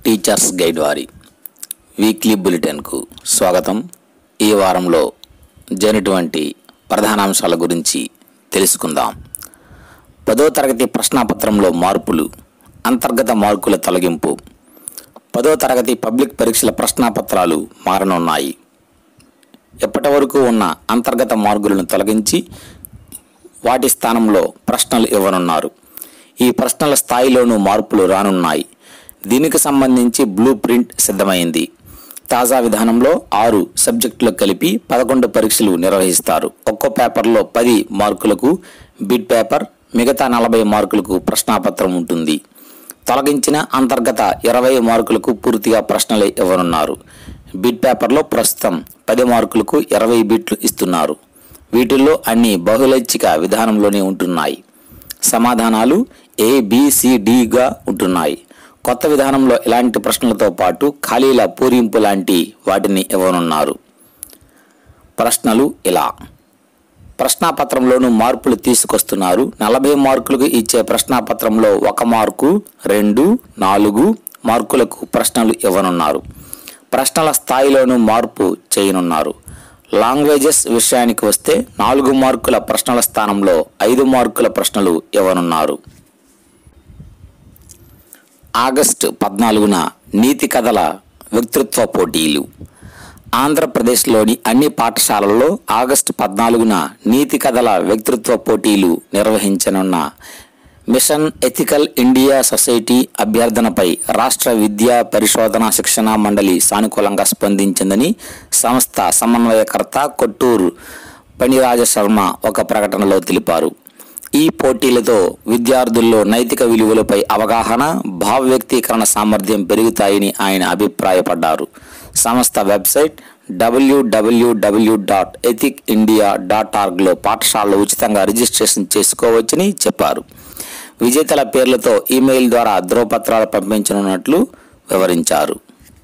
teachers guide వారి weekly బులెటిన్కు స్వాగతం ఈ వారంలో జరిగినటువంటి ప్రధానాంశాల గురించి తెలుసుకుందాం పదో తరగతి ప్రశ్నాపత్రంలో మార్పులు అంతర్గత మార్కుల తొలగింపు పదో తరగతి పబ్లిక్ పరీక్షల ప్రశ్నాపత్రాలు మారనున్నాయి ఎప్పటి వరకు ఉన్న అంతర్గత మార్కులను తొలగించి వాటి స్థానంలో ప్రశ్నలు ఇవ్వనున్నారు ఈ ప్రశ్నల స్థాయిలోనూ మార్పులు రానున్నాయి దీనికి సంబంధించి బ్లూ ప్రింట్ సిద్ధమైంది తాజా విధానంలో ఆరు సబ్జెక్టులు కలిపి పదకొండు పరీక్షలు నిర్వహిస్తారు ఒక్కో పేపర్లో పది మార్కులకు బిడ్ పేపర్ మిగతా నలభై మార్కులకు ప్రశ్నాపత్రం ఉంటుంది తొలగించిన అంతర్గత ఇరవై మార్కులకు పూర్తిగా ప్రశ్నలు ఇవ్వనున్నారు బిడ్ పేపర్లో ప్రస్తుతం పది మార్కులకు ఇరవై బిట్లు ఇస్తున్నారు వీటిల్లో అన్ని బహుళైచ్ఛిక విధానంలోనే ఉంటున్నాయి సమాధానాలు ఏ గా ఉంటున్నాయి కొత్త విధానంలో ఇలాంటి ప్రశ్నలతో పాటు ఖాళీల పూరింపు లాంటి వాటిని ఇవ్వనున్నారు ప్రశ్నలు ఇలా ప్రశ్నాపత్రంలోనూ మార్పులు తీసుకొస్తున్నారు నలభై మార్కులకు ఇచ్చే ప్రశ్నాపత్రంలో ఒక మార్కు రెండు నాలుగు మార్కులకు ప్రశ్నలు ఇవ్వనున్నారు ప్రశ్నల స్థాయిలోనూ మార్పు చేయనున్నారు లాంగ్వేజెస్ విషయానికి వస్తే నాలుగు మార్కుల ప్రశ్నల స్థానంలో ఐదు మార్కుల ప్రశ్నలు ఇవ్వనున్నారు ఆగస్టు పద్నాలుగున నీతి కథల వ్యక్తిత్వ పోటీలు ఆంధ్రప్రదేశ్లోని అన్ని పాఠశాలల్లో ఆగస్టు పద్నాలుగున నీతి కథల వ్యక్తిత్వ పోటీలు నిర్వహించనున్న మిషన్ ఎథికల్ ఇండియా సొసైటీ అభ్యర్థనపై రాష్ట్ర విద్యా పరిశోధన శిక్షణ మండలి సానుకూలంగా స్పందించిందని సంస్థ సమన్వయకర్త కొట్టూరు పణిరాజ శర్మ ఒక ప్రకటనలో తెలిపారు ఈ పోటీలతో విద్యార్థుల్లో నైతిక విలువలపై అవగాహన భావ వ్యక్తీకరణ సామర్థ్యం పెరుగుతాయని ఆయన అభిప్రాయపడ్డారు సంస్థ వెబ్సైట్ డబ్ల్యూడబ్ల్యూడబ్ల్యూ డాట్ ఎథిక్ ఇండియా డాట్ ఆర్గ్లో పాఠశాలలో ఉచితంగా రిజిస్ట్రేషన్ చేసుకోవచ్చని చెప్పారు విజేతల పేర్లతో ఈమెయిల్ ద్వారా ధ్రువపత్రాలు పంపించనున్నట్లు వివరించారు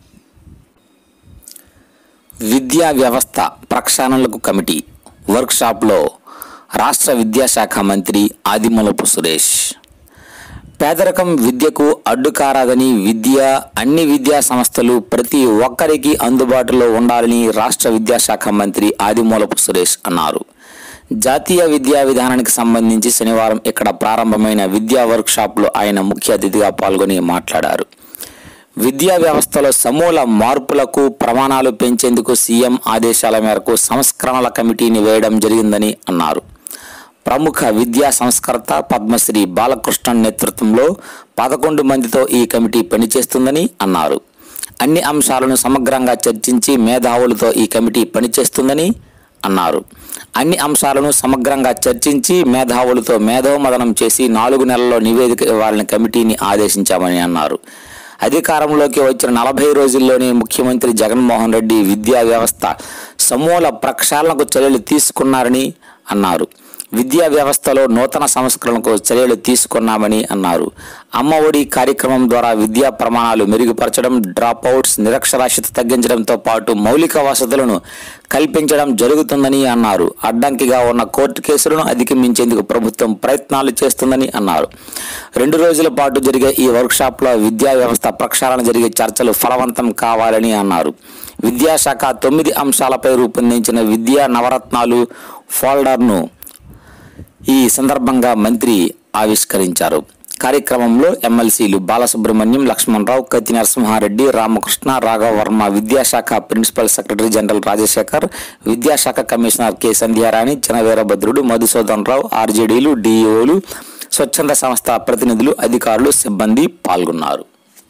విద్యా వ్యవస్థ ప్రక్షాళనలకు కమిటీ వర్క్షాప్లో రాష్ట్ర విద్యాశాఖ మంత్రి ఆదిమూలపు సురేష్ పేదరికం విద్యకు అడ్డుకారాదని విద్య అన్ని విద్యా సంస్థలు ప్రతి ఒక్కరికి అందుబాటులో ఉండాలని రాష్ట్ర విద్యాశాఖ మంత్రి ఆదిమూలపు సురేష్ అన్నారు జాతీయ విద్యా విధానానికి సంబంధించి శనివారం ఇక్కడ ప్రారంభమైన విద్యా వర్క్షాప్లో ఆయన ముఖ్య అతిథిగా పాల్గొని మాట్లాడారు విద్యా వ్యవస్థలో సమూల మార్పులకు ప్రమాణాలు పెంచేందుకు సీఎం ఆదేశాల మేరకు సంస్కరణల కమిటీని వేయడం జరిగిందని అన్నారు ప్రముఖ విద్యా సంస్కర్త పద్మశ్రీ బాలకృష్ణన్ నేతృత్వంలో పదకొండు మందితో ఈ కమిటీ పనిచేస్తుందని అన్నారు అన్ని అంశాలను సమగ్రంగా చర్చించి మేధావులతో ఈ కమిటీ పనిచేస్తుందని అన్నారు అన్ని అంశాలను సమగ్రంగా చర్చించి మేధావులతో మేధోమదనం చేసి నాలుగు నెలల్లో నివేదిక ఇవ్వాలని కమిటీని ఆదేశించామని అన్నారు అధికారంలోకి వచ్చిన నలభై రోజుల్లోనే ముఖ్యమంత్రి జగన్మోహన్ రెడ్డి విద్యా వ్యవస్థ సమూల ప్రక్షాళనకు చర్యలు తీసుకున్నారని అన్నారు విద్యా వ్యవస్థలో నూతన సంస్కరణకు చర్యలు తీసుకున్నామని అన్నారు అమ్మ ఒడి కార్యక్రమం ద్వారా విద్యా ప్రమాణాలు మెరుగుపరచడం డ్రాప్ అవుట్స్ నిరక్షరాస్యత తగ్గించడంతో పాటు మౌలిక వసతులను కల్పించడం జరుగుతుందని అన్నారు అడ్డంకిగా ఉన్న కోర్టు కేసులను అధిగమించేందుకు ప్రభుత్వం ప్రయత్నాలు చేస్తుందని అన్నారు రెండు రోజుల పాటు జరిగే ఈ వర్క్షాప్లో విద్యా వ్యవస్థ ప్రక్షాళన జరిగే చర్చలు ఫలవంతం కావాలని అన్నారు విద్యాశాఖ తొమ్మిది అంశాలపై రూపొందించిన విద్యా నవరత్నాలు ఫోల్డర్ను ఈ సందర్భంగా మంత్రి ఆవిష్కరించారు కార్యక్రమంలో ఎమ్మెల్సీలు బాలసుబ్రహ్మణ్యం లక్ష్మణరావు కత్తి నరసింహారెడ్డి రామకృష్ణ రాఘవ వర్మ విద్యాశాఖ ప్రిన్సిపల్ సెక్రటరీ జనరల్ రాజశేఖర్ విద్యాశాఖ కమిషనర్ కె సంధ్యారాణి జనవీరభద్రుడు మధుసూదన్ రావు ఆర్జేడీలు డిఈఓలు స్వచ్ఛంద సంస్థ ప్రతినిధులు అధికారులు సిబ్బంది పాల్గొన్నారు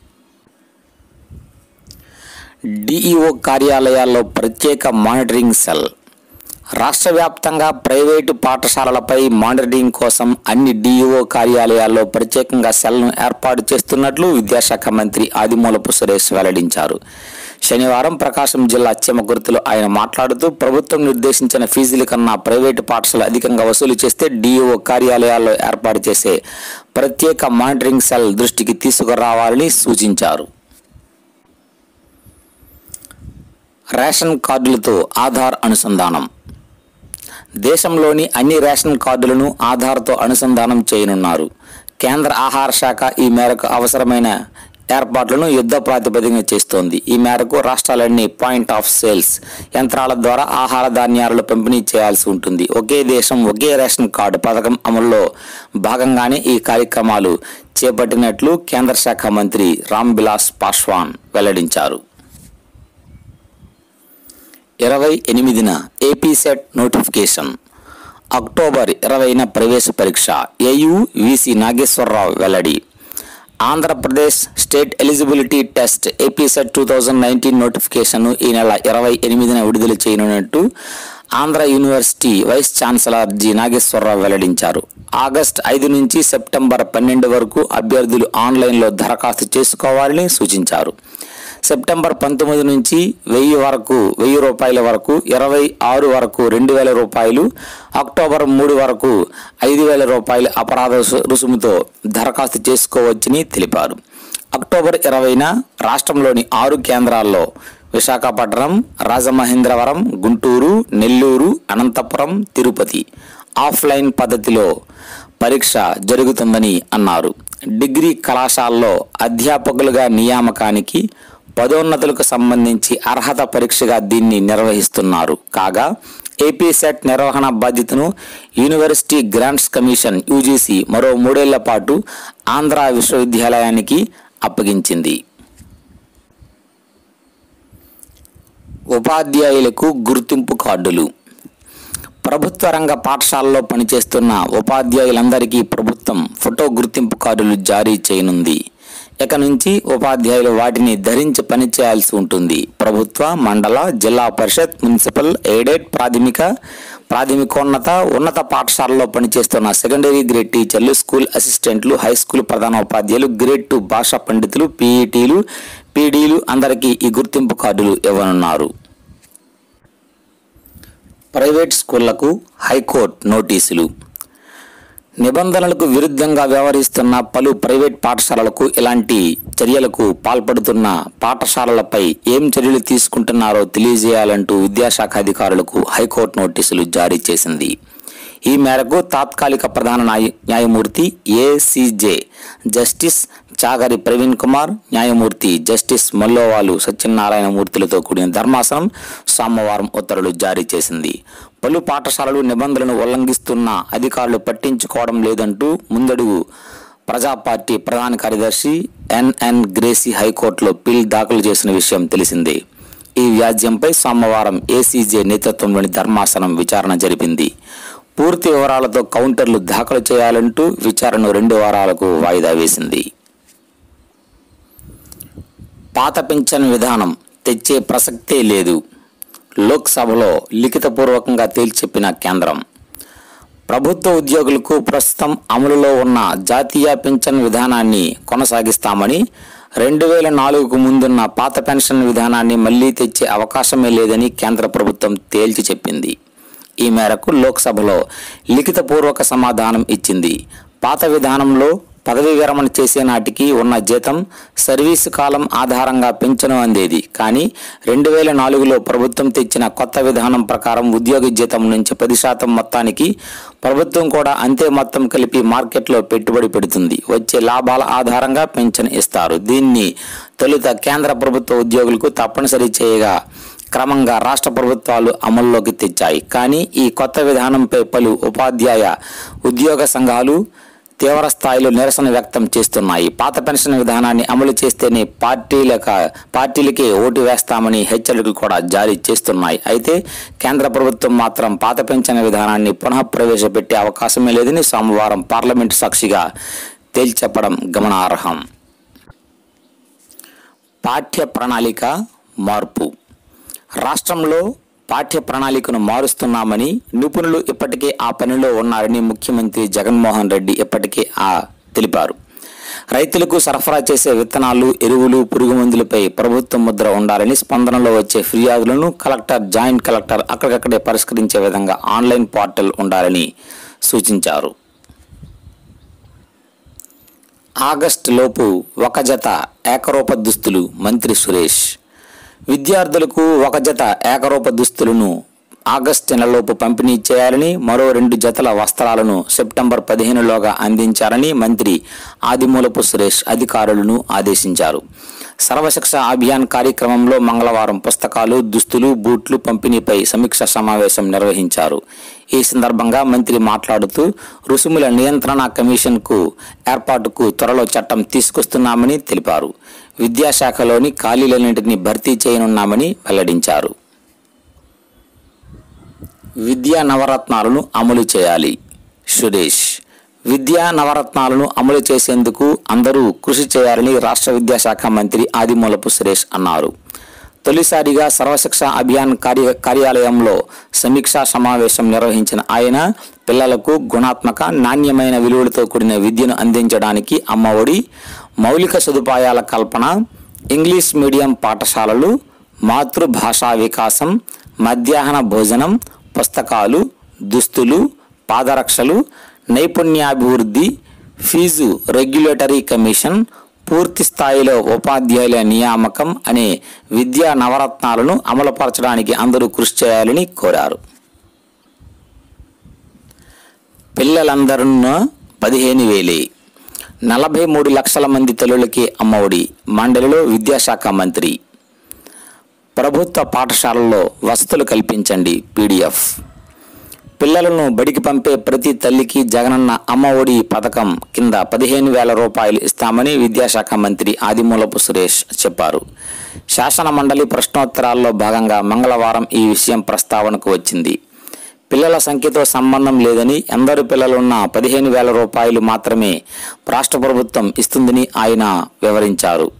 డిఈఓ కార్యాలయాల్లో ప్రత్యేక మానిటరింగ్ సెల్ రాష్ట్ర వ్యాప్తంగా ప్రైవేటు పాఠశాలలపై మానిటరింగ్ కోసం అన్ని డిఈఓ కార్యాలయాల్లో ప్రత్యేకంగా సెల్ను ఏర్పాటు చేస్తున్నట్లు విద్యాశాఖ మంత్రి ఆదిమూలపు సురేష్ వెల్లడించారు శనివారం ప్రకాశం జిల్లా చెమకుర్తిలో ఆయన మాట్లాడుతూ ప్రభుత్వం నిర్దేశించిన ఫీజుల కన్నా ప్రైవేటు పాఠశాలలు అధికంగా వసూలు చేస్తే డిఈఓ కార్యాలయాల్లో ఏర్పాటు చేసే ప్రత్యేక మానిటరింగ్ సెల్ దృష్టికి తీసుకురావాలని సూచించారు రేషన్ కార్డులతో ఆధార్ అనుసంధానం దేశంలోని అన్ని రేషన్ కార్డులను ఆధార్తో అనుసంధానం చేయనున్నారు కేంద్ర ఆహార శాఖ ఈ మేరకు అవసరమైన ఏర్పాట్లను యుద్ధ ప్రాతిపదికన చేస్తోంది ఈ మేరకు రాష్ట్రాలన్నీ పాయింట్ ఆఫ్ సేల్స్ యంత్రాల ద్వారా ఆహార ధాన్యాలను పంపిణీ చేయాల్సి ఉంటుంది ఒకే దేశం ఒకే రేషన్ కార్డు పథకం అమలులో భాగంగానే ఈ కార్యక్రమాలు చేపట్టినట్లు కేంద్ర శాఖ మంత్రి రామ్ విలాస్ పాస్వాన్ వెల్లడించారు ఇరవై ఎనిమిదిన ఏపీ సెట్ నోటిఫికేషన్ అక్టోబర్ ఇరవైన ప్రవేశ పరీక్ష ఏయు విసి నాగేశ్వరరావు వెల్లడి Andhra Pradesh state eligibility test A P set two thousand nineteen నోటిఫికేషన్ను ఈ నెల ఇరవై ఎనిమిదిన విడుదల చేయనున్నట్టు Andhra university vice chancellor G Nageswara Rao వెల్లడించారు ఆగస్ట్ ఐదు నుంచి సెప్టెంబర్ పన్నెండు వరకు అభ్యర్థులు ఆన్లైన్లో దరఖాస్తు చేసుకోవాలని సూచించారు సెప్టెంబర్ పంతొమ్మిది నుంచి వెయ్యి వరకు వెయ్యి రూపాయల వరకు ఇరవై ఆరు వరకు రెండు వేల రూపాయలు అక్టోబర్ మూడు వరకు ఐదు వేల రూపాయల అపరాధ రుసు- రుసుముతో దరఖాస్తు చేసుకోవచ్చని తెలిపారు అక్టోబర్ ఇరవైన రాష్ట్రంలోని ఆరు కేంద్రాల్లో విశాఖపట్నం రాజమహేంద్రవరం గుంటూరు నెల్లూరు అనంతపురం తిరుపతి ఆఫ్లైన్ పద్ధతిలో పరీక్ష జరుగుతుందని అన్నారు డిగ్రీ కళాశాలలో అధ్యాపకులుగా నియామకానికి పదోన్నతులకు సంబంధించి అర్హత పరీక్షగా దీన్ని నిర్వహిస్తున్నారు కాగా ఏపీ సెట్ నిర్వహణ బాధ్యతను యూనివర్సిటీ గ్రాంట్స్ కమిషన్ యూజీసీ మరో మూడేళ్ల పాటు ఆంధ్ర విశ్వవిద్యాలయానికి అప్పగించింది ఉపాధ్యాయులకు గుర్తింపు కార్డులు ప్రభుత్వ రంగ పాఠశాలలో పనిచేస్తున్న ఉపాధ్యాయులందరికీ ప్రభుత్వం ఫోటో గుర్తింపు కార్డులు జారీ చేయనుంది ఇక నుంచి ఉపాధ్యాయులు వాటిని ధరించి పనిచేయాల్సి ఉంటుంది ప్రభుత్వ మండల జిల్లా పరిషత్ మున్సిపల్ ఎయిడెడ్ ప్రాథమిక ప్రాథమికోన్నత ఉన్నత పాఠశాలలో పనిచేస్తున్న సెకండరీ గ్రేడ్ టీచర్లు స్కూల్ అసిస్టెంట్లు హై స్కూల్ ప్రధానోపాధ్యాయులు గ్రేడ్ టూ భాషా పండితులు పీఈటీలు పీడీలు అందరికీ ఈ గుర్తింపు కార్డులు ఇవ్వనున్నారు ప్రైవేట్ స్కూళ్లకు హైకోర్టు నోటీసులు నిబంధనలకు విరుద్ధంగా వ్యవహరిస్తున్న పలు ప్రైవేట్ పాఠశాలలకు ఇలాంటి చర్యలకు పాల్పడుతున్న పాఠశాలలపై ఏం చర్యలు తీసుకుంటున్నారో తెలియజేయాలంటూ విద్యాశాఖ అధికారులకు హైకోర్టు నోటీసులు జారీ చేసింది ఈ మేరకు తాత్కాలిక ప్రధాన న్యాయ న్యాయమూర్తి ఏసీజే జస్టిస్ చాగరి ప్రవీణ్ కుమార్ న్యాయమూర్తి జస్టిస్ మల్లోవాలు సత్యనారాయణ మూర్తులతో కూడిన ధర్మాసనం సోమవారం ఉత్తర్వులు జారీ చేసింది పలు పాఠశాలలు నిబంధనలను ఉల్లంఘిస్తున్న అధికారులు పట్టించుకోవడం లేదంటూ ముందడుగు ప్రజా పార్టీ ప్రధాన కార్యదర్శి ఎన్ఎన్ గ్రేసీ హైకోర్టులో పిల్ దాఖలు చేసిన విషయం తెలిసిందే ఈ వ్యాజ్యంపై సోమవారం ఏసీజే నేతృత్వంలోని ధర్మాసనం విచారణ జరిపింది పూర్తి వివరాలతో కౌంటర్లు దాఖలు చేయాలంటూ విచారణను రెండు వారాలకు వాయిదా వేసింది పాత పింఛన్ విధానం తెచ్చే ప్రసక్తే లేదు లోక్సభలో లిఖితపూర్వకంగా తేల్చెప్పిన కేంద్రం ప్రభుత్వ ఉద్యోగులకు ప్రస్తుతం అమలులో ఉన్న జాతీయ పింఛన్ విధానాన్ని కొనసాగిస్తామని రెండు వేల నాలుగుకు ముందున్న పాత పెన్షన్ విధానాన్ని మళ్లీ తెచ్చే అవకాశమే లేదని కేంద్ర ప్రభుత్వం తేల్చి చెప్పింది ఈ మేరకు లోక్సభలో లిఖితపూర్వక సమాధానం ఇచ్చింది పాత విధానంలో పదవీ విరమణ చేసే నాటికి ఉన్న జీతం సర్వీసు కాలం ఆధారంగా పెంచను అందేది కానీ రెండు వేల నాలుగులో ప్రభుత్వం తెచ్చిన కొత్త విధానం ప్రకారం ఉద్యోగి జీతం నుంచి పది శాతం మొత్తానికి ప్రభుత్వం కూడా అంతే మొత్తం కలిపి మార్కెట్లో పెట్టుబడి పెడుతుంది వచ్చే లాభాల ఆధారంగా పెన్షన్ ఇస్తారు దీన్ని తొలుత కేంద్ర ప్రభుత్వ ఉద్యోగులకు తప్పనిసరి చేయగా క్రమంగా రాష్ట్ర ప్రభుత్వాలు అమల్లోకి తెచ్చాయి కానీ ఈ కొత్త విధానంపై పలు ఉపాధ్యాయ ఉద్యోగ సంఘాలు తీవ్ర స్థాయిలో నిరసన వ్యక్తం చేస్తున్నాయి పాత పెన్షన్ విధానాన్ని అమలు చేస్తేనే పార్టీలక పార్టీలకే ఓటు వేస్తామని హెచ్చరికలు కూడా జారీ చేస్తున్నాయి అయితే కేంద్ర ప్రభుత్వం మాత్రం పాత పెన్షన్ విధానాన్ని పునః ప్రవేశపెట్టే అవకాశమే లేదని సోమవారం పార్లమెంటు సాక్షిగా తేల్చెప్పడం గమనార్హం పాఠ్య ప్రణాళిక మార్పు రాష్ట్రంలో పాఠ్య ప్రణాళికను మారుస్తున్నామని నిపుణులు ఇప్పటికే ఆ పనిలో ఉన్నారని ముఖ్యమంత్రి జగన్మోహన్ రెడ్డి ఇప్పటికే ఆ తెలిపారు రైతులకు సరఫరా చేసే విత్తనాలు ఎరువులు పురుగు మందులపై ప్రభుత్వం ముద్ర ఉండాలని స్పందనలో వచ్చే ఫిర్యాదులను కలెక్టర్ జాయింట్ కలెక్టర్ అక్కడికక్కడే పరిష్కరించే విధంగా ఆన్లైన్ పోర్టల్ ఉండాలని సూచించారు ఆగస్టు లోపు ఒక జత ఏకరూప దుస్తులు మంత్రి సురేష్ విద్యార్థులకు ఒక జత ఏకరూప దుస్తులను ఆగస్టు నెలలోపు పంపిణీ చేయాలని మరో రెండు జతల వస్త్రాలను సెప్టెంబర్ పదిహేనులోగా అందించాలని మంత్రి ఆదిమూలపు సురేష్ అధికారులను ఆదేశించారు సర్వశిక్ష అభియాన్ కార్యక్రమంలో మంగళవారం పుస్తకాలు దుస్తులు బూట్లు పంపిణీపై సమీక్ష సమావేశం నిర్వహించారు ఈ సందర్భంగా మంత్రి మాట్లాడుతూ రుసుముల నియంత్రణ కమిషన్కు ఏర్పాటుకు త్వరలో చట్టం తీసుకొస్తున్నామని తెలిపారు విద్యాశాఖలోని ఖాళీలన్నింటినీ భర్తీ చేయనున్నామని వెల్లడించారు విద్యా నవరత్నాలను అమలు చేయాలి సురేష్ విద్యా నవరత్నాలను అమలు చేసేందుకు అందరూ కృషి చేయాలని రాష్ట్ర విద్యాశాఖ మంత్రి ఆదిమూలపు సురేష్ అన్నారు తొలిసారిగా సర్వశిక్ష అభియాన్ కార్య కార్యాలయంలో సమీక్షా సమావేశం నిర్వహించిన ఆయన పిల్లలకు గుణాత్మక నాణ్యమైన విలువలతో కూడిన విద్యను అందించడానికి అమ్మఒడి మౌలిక సదుపాయాల కల్పన ఇంగ్లీష్ మీడియం పాఠశాలలు మాతృభాషా వికాసం మధ్యాహ్న భోజనం పుస్తకాలు దుస్తులు పాదరక్షలు నైపుణ్యాభివృద్ధి ఫీజు రెగ్యులేటరీ కమిషన్ పూర్తి స్థాయిలో ఉపాధ్యాయుల నియామకం అనే విద్యా నవరత్నాలను అమలుపరచడానికి అందరూ కృషి చేయాలని కోరారు పిల్లలందరూ పదిహేను వేలే నలభై మూడు లక్షల మంది తల్లులకి అమ్మఒడి మండలిలో విద్యాశాఖ మంత్రి ప్రభుత్వ పాఠశాలల్లో వసతులు కల్పించండి పీడిఎఫ్ పిల్లలను బడికి పంపే ప్రతి తల్లికి జగనన్న అమ్మ ఒడి పథకం కింద పదిహేను వేల రూపాయలు ఇస్తామని విద్యాశాఖ మంత్రి ఆదిమూలపు సురేష్ చెప్పారు శాసన మండలి ప్రశ్నోత్తరాల్లో భాగంగా మంగళవారం ఈ విషయం ప్రస్తావనకు వచ్చింది పిల్లల సంఖ్యతో సంబంధం లేదని ఎందరు పిల్లలున్నా పదిహేను వేల రూపాయలు మాత్రమే రాష్ట్ర ప్రభుత్వం ఇస్తుందని ఆయన వివరించారు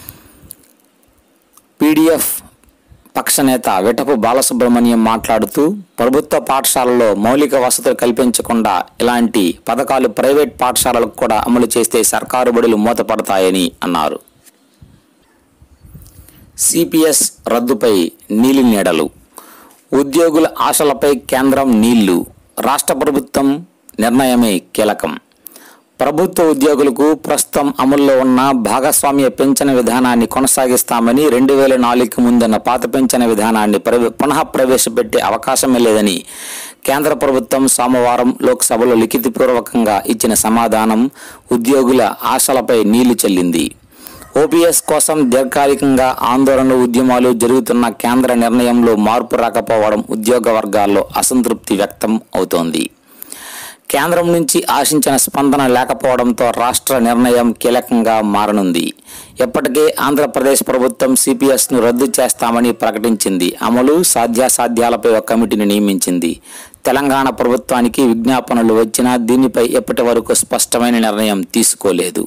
పీడిఎఫ్ పక్ష నేత వెటపు బాలసుబ్రహ్మణ్యం మాట్లాడుతూ ప్రభుత్వ పాఠశాలలో మౌలిక వసతులు కల్పించకుండా ఇలాంటి పథకాలు ప్రైవేట్ పాఠశాలలకు కూడా అమలు చేస్తే సర్కారు బడులు మూతపడతాయని అన్నారు సిపిఎస్ రద్దుపై నీలి నీడలు ఉద్యోగుల ఆశలపై కేంద్రం నీళ్లు రాష్ట్ర ప్రభుత్వం నిర్ణయమే కీలకం ప్రభుత్వ ఉద్యోగులకు ప్రస్తుతం అమల్లో ఉన్న భాగస్వామ్య పెంచన విధానాన్ని కొనసాగిస్తామని రెండు వేల నాలుగుకి ముందున్న పాత పెంచన విధానాన్ని ప్రవే పునః ప్రవేశపెట్టే అవకాశమే లేదని కేంద్ర ప్రభుత్వం సోమవారం లోక్సభలో లిఖితపూర్వకంగా ఇచ్చిన సమాధానం ఉద్యోగుల ఆశలపై నీళ్లు చెల్లింది ఓపీఎస్ కోసం దీర్ఘకాలికంగా ఆందోళనలు ఉద్యమాలు జరుగుతున్న కేంద్ర నిర్ణయంలో మార్పు రాకపోవడం ఉద్యోగ వర్గాల్లో అసంతృప్తి వ్యక్తం అవుతోంది కేంద్రం నుంచి ఆశించిన స్పందన లేకపోవడంతో రాష్ట్ర నిర్ణయం కీలకంగా మారనుంది ఇప్పటికే ఆంధ్రప్రదేశ్ ప్రభుత్వం సిపిఎస్ను రద్దు చేస్తామని ప్రకటించింది అమలు సాధ్యాసాధ్యాలపై ఒక కమిటీని నియమించింది తెలంగాణ ప్రభుత్వానికి విజ్ఞాపనలు వచ్చినా దీనిపై ఇప్పటి వరకు స్పష్టమైన నిర్ణయం తీసుకోలేదు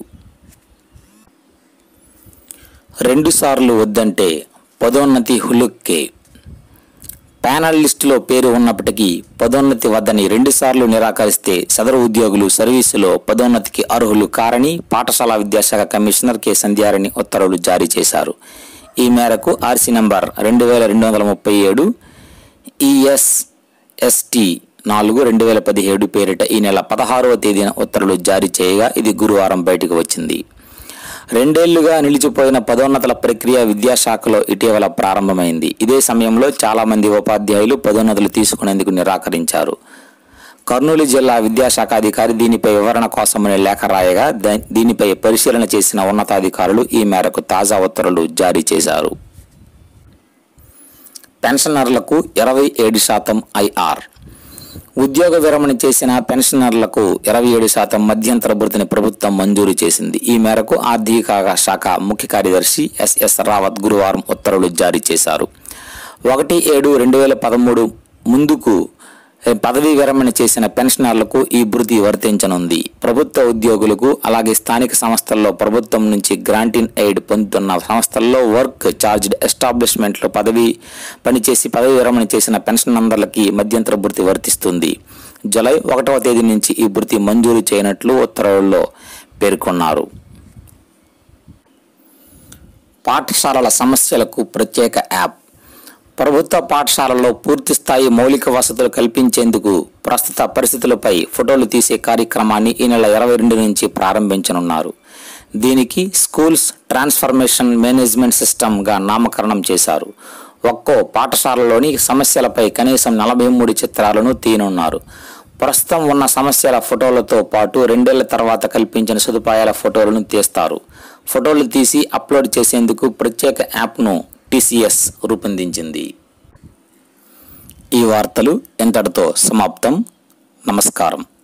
రెండుసార్లు వద్దంటే పదోన్నతి హులుక్కే ప్యానల్ లిస్టులో పేరు ఉన్నప్పటికీ పదోన్నతి వద్దని రెండుసార్లు నిరాకరిస్తే సదరు ఉద్యోగులు సర్వీసులో పదోన్నతికి అర్హులు కారని పాఠశాల విద్యాశాఖ కమిషనర్ కె సంధ్యారణి ఉత్తర్వులు జారీ చేశారు ఈ మేరకు ఆర్సీ నంబర్ రెండు వేల రెండు వందల ముప్పై ఏడు ఈఎస్ఎస్టి నాలుగు రెండు వేల పదిహేడు పేరిట ఈ నెల పదహారవ తేదీన ఉత్తర్వులు జారీ చేయగా ఇది గురువారం బయటకు వచ్చింది రెండేళ్లుగా నిలిచిపోయిన పదోన్నతుల ప్రక్రియ విద్యాశాఖలో ఇటీవల ప్రారంభమైంది ఇదే సమయంలో చాలా మంది ఉపాధ్యాయులు పదోన్నతులు తీసుకునేందుకు నిరాకరించారు కర్నూలు జిల్లా విద్యాశాఖ అధికారి దీనిపై వివరణ కోసమని లేఖ రాయగా దా- దీనిపై పరిశీలన చేసిన ఉన్నతాధికారులు ఈ మేరకు తాజా ఉత్తర్వులు జారీ చేశారు పెన్షనర్లకు ఇరవై ఏడు శాతం ఐఆర్ ఉద్యోగ విరమణ చేసిన పెన్షనర్లకు ఇరవై ఏడు శాతం మధ్యంతర భృతిని ప్రభుత్వం మంజూరు చేసింది ఈ మేరకు ఆర్థిక శాఖ ముఖ్య కార్యదర్శి ఎస్ఎస్ రావత్ గురువారం ఉత్తర్వులు జారీ చేశారు ఒకటి ఏడు రెండు వేల పదమూడు ముందుకు ఏ, పదవీ విరమణ చేసిన పెన్షనర్లకు ఈ భృతి వర్తించనుంది ప్రభుత్వ ఉద్యోగులకు అలాగే స్థానిక సంస్థల్లో ప్రభుత్వం నుంచి గ్రాంటిన్ ఎయిడ్ పొందుతున్న సంస్థల్లో వర్క్ చార్జ్డ్ ఎస్టాబ్లిష్మెంట్లో పదవి పనిచేసి పదవి విరమణ చేసిన పెన్షనర్లకి మధ్యంతర భృతి వర్తిస్తుంది జూలై ఒకటవ తేదీ నుంచి ఈ భృతి మంజూరు చేయనట్లు ఉత్తర్వుల్లో పేర్కొన్నారు పాఠశాలల సమస్యలకు ప్రత్యేక యాప్ ప్రభుత్వ పాఠశాలల్లో పూర్తి స్థాయి మౌలిక వసతులు కల్పించేందుకు ప్రస్తుత పరిస్థితులపై ఫోటోలు తీసే కార్యక్రమాన్ని ఈ నెల ఇరవై రెండు నుంచి ప్రారంభించనున్నారు దీనికి స్కూల్స్ ట్రాన్స్ఫర్మేషన్ మేనేజ్మెంట్ సిస్టమ్గా నామకరణం చేశారు ఒక్కో పాఠశాలలోని సమస్యలపై కనీసం నలభై మూడు చిత్రాలను తీయనున్నారు ప్రస్తుతం ఉన్న సమస్యల ఫోటోలతో పాటు రెండేళ్ల తర్వాత కల్పించిన సదుపాయాల ఫోటోలను తీస్తారు ఫోటోలు తీసి అప్లోడ్ చేసేందుకు ప్రత్యేక యాప్ను టీసీఎస్ రూపొందించింది ఈ వార్తలు ఎంతటితో సమాప్తం నమస్కారం